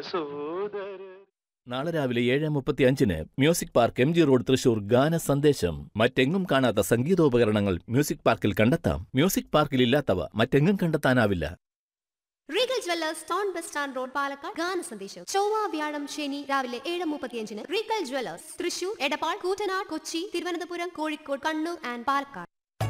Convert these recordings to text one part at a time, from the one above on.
സോദര നാളെ രാവിലെ ഏഴ് മുപ്പത്തി അഞ്ചിന് music park M G road Thrissur ഗാന സന്ദേശം മറ്റെങ്ങും കാണാത്ത സംഗീതോപകരണങ്ങൾ മ്യൂസിക് പാർക്കിൽ കണ്ടെത്താം മ്യൂസിക് പാർക്കിൽ ഇല്ലാത്തവ മറ്റെങ്ങും കണ്ടെത്താനാവില്ല Regal jewellers town bus stand road Palakkad ഗാന സന്ദേശം ചൊവ്വ വ്യാഴം ശനി രാവിലെ ഏഴ് മുപ്പത്തിയഞ്ചിന് Regal jewellers Thrissur Edappal Koottanad Kochi Thiruvananthapuram Kozhikode Kannur and Palakkad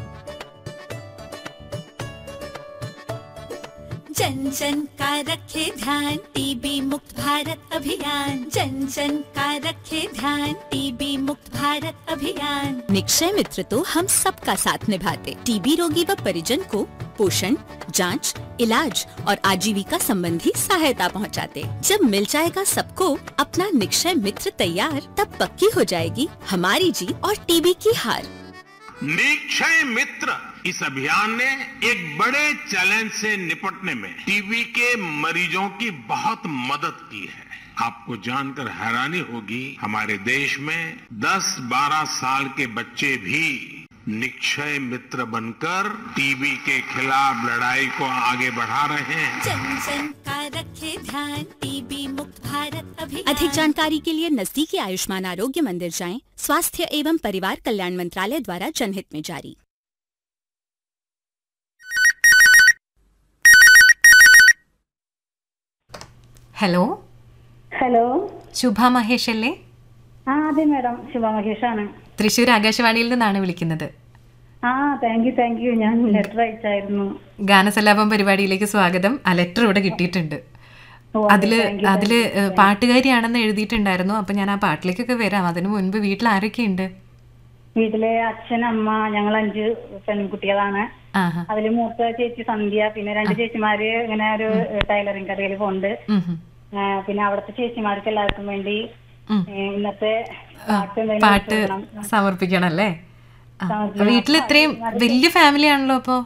जन जन का रखे ध्यान टीबी मुक्त भारत अभियान जन जन का रखे ध्यान टीबी मुक्त भारत अभियान निक्षय मित्र तो हम सबका साथ निभाते टीबी रोगी व परिजन को पोषण जांच, इलाज और आजीविका संबंधी सहायता पहुंचाते। जब मिल जाएगा सबको अपना निक्षय मित्र तैयार तब पक्की हो जाएगी हमारी जीत और टीबी की हार निक्षय मित्र इस अभियान ने एक बड़े चैलेंज से निपटने में टीबी के मरीजों की बहुत मदद की है आपको जानकर हैरानी होगी हमारे देश में 10-12 साल के बच्चे भी निक्षय मित्र बनकर टीबी के खिलाफ लड़ाई को आगे बढ़ा रहे हैं जन जन का रखे ध्यान टीबी मुक्त भारत अभियान अधिक जानकारी के लिए नजदीकी आयुष्मान आरोग्य मंदिर जाएं स्वास्थ्य एवं परिवार कल्याण मंत्रालय द्वारा जनहित में जारी ഹലോ ഹലോ ശുഭ മഹേഷ് അല്ലേ ആ അതെ മാഡം ശിവ മഹേഷാണ് തൃശ്ശൂർ ആകാശവാണിയിൽ നിന്നാണ് വിളിക്കുന്നത് ആ താങ്ക് യു താങ്ക് യു ഞാൻ ലെറ്റർ അയച്ചായിരുന്നു ഗാനസലാപം പരിപാടിയിലേക്ക് സ്വാഗതം ആ ലെറ്റർ ഇവിടെ കിട്ടിയിട്ടുണ്ട് ഓ, അതില് thank you, അതില് thank you, ഏഹ്, പാട്ടുകാരിയാണെന്ന് എഴുതിയിട്ടുണ്ടായിരുന്നു അപ്പൊ ഞാൻ ആ പാട്ടിലേക്കൊക്കെ വരാം അതിനു മുൻപ് വീട്ടിൽ ആരൊക്കെയുണ്ട് വീട്ടിലെ അച്ഛൻ അമ്മ ഞങ്ങൾ അഞ്ച് പെൺകുട്ടികളാണ് ആഹാ അതില് മൂത്ത ചേച്ചി സന്ധ്യ പിന്നെ രണ്ട് ചേച്ചിമാര് ഇങ്ങനെ ഒരു ടൈലറിംഗ് കടയിൽ പോകുന്നുണ്ട് ഉം ഹും. ആ, പിന്നെ അവിടുത്തെ ചേച്ചിമാർക്ക് എല്ലാവർക്കും വേണ്ടി ഉം. ഏ, ഇന്നത്തെ പാട്ട് എന്തെങ്കിലും പാട്ട് വെച്ചുകൊടുക്കണം. സമർപ്പിക്കണം അല്ലേ ആ, സമർപ്പിക്കണം. വീട്ടിൽ ഇത്രയും വലിയ ഫാമിലി ആണല്ലോ അപ്പോ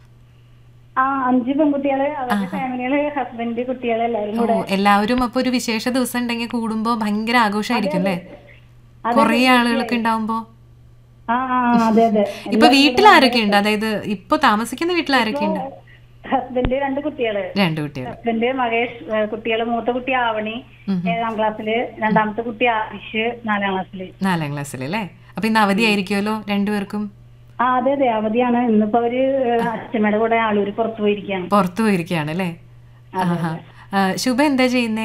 ആ അഞ്ച് പെൺകുട്ടികള് അവരുടെ ഫാമിലികള് ഹസ്ബൻഡ് കുട്ടികള് എല്ലാവരും ഓ കൂടെ എല്ലാവരും അപ്പൊ ഒരു വിശേഷ ദിവസം ഉണ്ടെങ്കിൽ കൂടുമ്പോ ഭയങ്കര ആഘോഷമായിരിക്കും അല്ലേ അതെ, കൊറേ ആളുകളൊക്കെ ഉണ്ടാവുമ്പോ ആ ആ അതെ അതെ ഇപ്പൊ വീട്ടിൽ ആരൊക്കെ ഉണ്ട് അതായത് ഇപ്പൊ താമസിക്കുന്ന വീട്ടിൽ ആരൊക്കെ ഉണ്ട് ഹസ്ബൻഡ് രണ്ട് കുട്ടികള് രണ്ടു കുട്ടികൾ ഹസ്ബൻഡ് മഹേഷ് ഏഹ് കുട്ടികള് മൂത്ത കുട്ടി ആവണി ഏഴാം ക്ലാസ്സില് രണ്ടാമത്തെ കുട്ടി ആദിഷ് നാലാം ക്ലാസ്സില് നാലാം ക്ലാസ്സിൽ അല്ലേ അപ്പൊ ഇന്ന് അവധി ആയിരിക്കുമല്ലോ രണ്ടുപേർക്കും ആ അതെ അതെ അവധിയാണ് ഇന്നിപ്പോ അവര് ഏഹ് അച്ഛമ്മയുടെ കൂടെ ആളൂര് പുറത്തു പോയിരിക്കാണ് പുറത്തു പോയിരിക്കുകയാണ് അല്ലേ ആഹാ. ആ, ശുഭ എന്താ ചെയ്യുന്നേ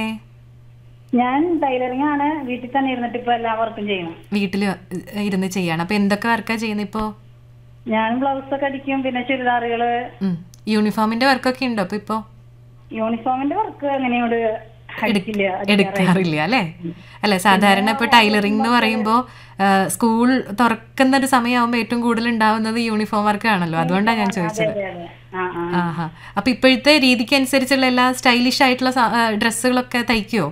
ഞാൻ ടൈലറിംഗ് ആണ് വീട്ടിൽ തന്നെ ഇരുന്നിട്ട് ഇപ്പൊ എല്ലാ വർക്കും ചെയ്യണം വീട്ടില് ഇരുന്ന് ചെയ്യാണ് അപ്പൊ എന്തൊക്കെ വർക്കാ ചെയ്യുന്നത് ഇപ്പോ ഞാൻ ബ്ലൗസ് ഒക്കെ അടിക്കും പിന്നെ ചുരിദാറുകള് ഉം. യൂണിഫോമിന്റെ വർക്കൊക്കെ ഉണ്ടോ അപ്പൊ ഇപ്പോ യൂണിഫോമിന്റെ വർക്ക് അങ്ങനെയോട് അടിക്കില്ല എടുക്കാറില്ല അല്ലേ അല്ല സാധാരണ ഇപ്പൊ ടൈലറിംഗ് എന്ന് പറയുമ്പോ ആ, സ്കൂൾ തുറക്കുന്ന ഒരു സമയമാകുമ്പോ ഏറ്റവും കൂടുതൽ ഉണ്ടാവുന്നത് യൂണിഫോം വർക്ക് ആണല്ലോ അതുകൊണ്ടാണ് ഞാൻ ചോദിച്ചത് അതെ അതെ ആ ആ ആഹാ അപ്പൊ ഇപ്പോഴത്തെ രീതിക്ക് അനുസരിച്ചുള്ള എല്ലാ സ്റ്റൈലിഷ് ആയിട്ടുള്ള ഡ്രസ്സുകളൊക്കെ തയ്ക്കുവോ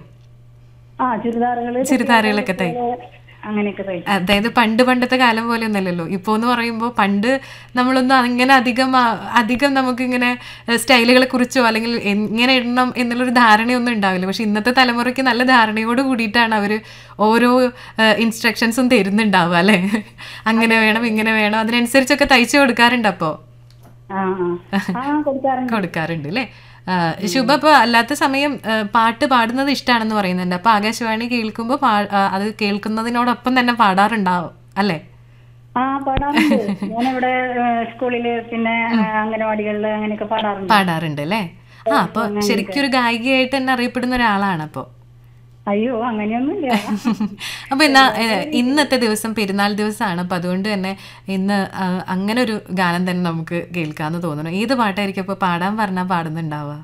ആ ചുരിദാറുകള് ചുരിദാറുകളൊക്കെ തൈ അങ്ങനെയൊക്കെ തയ്ക്കും അതായത് പണ്ട് പണ്ടത്തെ കാലം പോലെ ഒന്നല്ലല്ലോ ഇപ്പോൾ എന്ന് പറയുമ്പോൾ പണ്ട് നമ്മളൊന്നും അങ്ങനെ അധികം ആ- അധികം നമുക്കിങ്ങനെ സ്റ്റൈലുകളെ കുറിച്ചോ അല്ലെങ്കിൽ എങ്ങനെ ഇടണം എന്നുള്ളൊരു ധാരണയൊന്നും ഉണ്ടാവില്ല പക്ഷെ ഇന്നത്തെ തലമുറയ്ക്ക് നല്ല ധാരണയോട് കൂടിയിട്ടാണ് അവർ ഓരോ ഇൻസ്ട്രക്ഷൻസും തരുന്നുണ്ടാവുക അല്ലേ അങ്ങനെ വേണം ഇങ്ങനെ വേണം അതിനനുസരിച്ചൊക്കെ തയ്ച്ചു കൊടുക്കാറുണ്ട് അപ്പോൾ ആ ആ ആ കൊടുക്കാറുണ്ട് കൊടുക്കാറുണ്ട് അല്ലേ ആ, ശുഭ അപ്പോൾ അല്ലാത്ത സമയം ആ, പാട്ട് പാടുന്നത് ഇഷ്ടമാണെന്ന് പറയുന്നുണ്ട് അപ്പോൾ ആകാശവാണി കേൾക്കുമ്പോൾ പാ- ആ, അത് കേൾക്കുന്നതിനോടൊപ്പം തന്നെ പാടാറുണ്ടാവും അല്ലേ ആ പാടാറുണ്ട് ഞാനിവിടെ ഏഹ്, സ്കൂളില് പിന്നെ ഏഹ്, അംഗനവാടികളില് അങ്ങനെയൊക്കെ പാടാറുണ്ട് പാടാറുണ്ട് അല്ലേ ആ അപ്പൊ ശരിക്കും ഒരു ഗായികയായിട്ട് തന്നെ അറിയപ്പെടുന്ന ഒരാളാണ് അപ്പോ അയ്യോ അങ്ങനെയൊന്നുമില്ല അപ്പൊ എന്നാ ഏ, ഇന്നത്തെ ദിവസം പെരുന്നാൾ ദിവസമാണ് അപ്പൊ അതുകൊണ്ട് തന്നെ ഇന്ന് ആ, അങ്ങനെ ഒരു ഗാനം തന്നെ നമുക്ക് കേൾക്കാന്ന് തോന്നുന്നു ഏത് പാട്ടായിരിക്കും അപ്പൊ പാടാൻ പറഞ്ഞാൽ പാടുന്നുണ്ടാവുക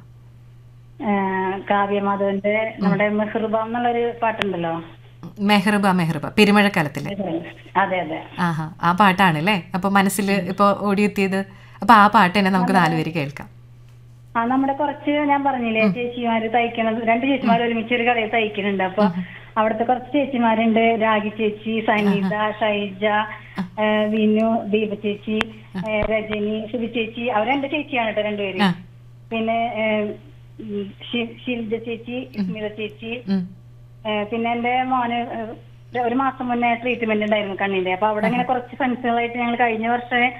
ഏഹ്, കാവ്യമാധവന്റെ നമ്മുടെ മെഹ്റുബ എന്നുള്ളൊരു പാട്ടുണ്ടല്ലോ മെഹ്റബ മെഹ്റബ പെരുമഴക്കാലത്തിലെ അതെ അതെ ആഹാ ആ പാട്ടാണ് അല്ലേ അപ്പൊ മനസ്സിൽ ഇപ്പൊ ഓടിയെത്തിയത് അപ്പൊ ആ പാട്ട് തന്നെ നമുക്ക് നാലുപേര് കേൾക്കാം ആ നമ്മുടെ കുറച്ച് ഞാൻ പറഞ്ഞില്ലേ ചേച്ചിമാര് തയ്ക്കണത് രണ്ട് ചേച്ചിമാർ ഒരുമിച്ച് ഒരു കടയിൽ തയ്ക്കുന്നുണ്ട് അപ്പൊ അവിടുത്തെ കുറച്ച് ചേച്ചിമാരുണ്ട് രാഗി ചേച്ചി സംഗീത ഷൈജ ഏഹ്, വിനു ദീപ ചേച്ചി ഏഹ്, രജനി ശുഭി ചേച്ചി അവരെന്റെ ചേച്ചിയാണ് കേട്ടോ രണ്ടുപേരും ആ. പിന്നെ ഏഹ്, ഉം, ശി- ശിൽജ ചേച്ചി സ്മിത ചേച്ചി ഉം. ഏഹ്, പിന്നെ എന്റെ മോന് ഏഹ്, ഒരു മാസം മുന്നേ ട്രീറ്റ്മെന്റ് ഉണ്ടായിരുന്നു കണ്ണിന്റെ അപ്പൊ അവിടെ ഇങ്ങനെ കുറച്ച് ഫ്രണ്ട്സുകളായിട്ട് ഞങ്ങൾ കഴിഞ്ഞ വർഷം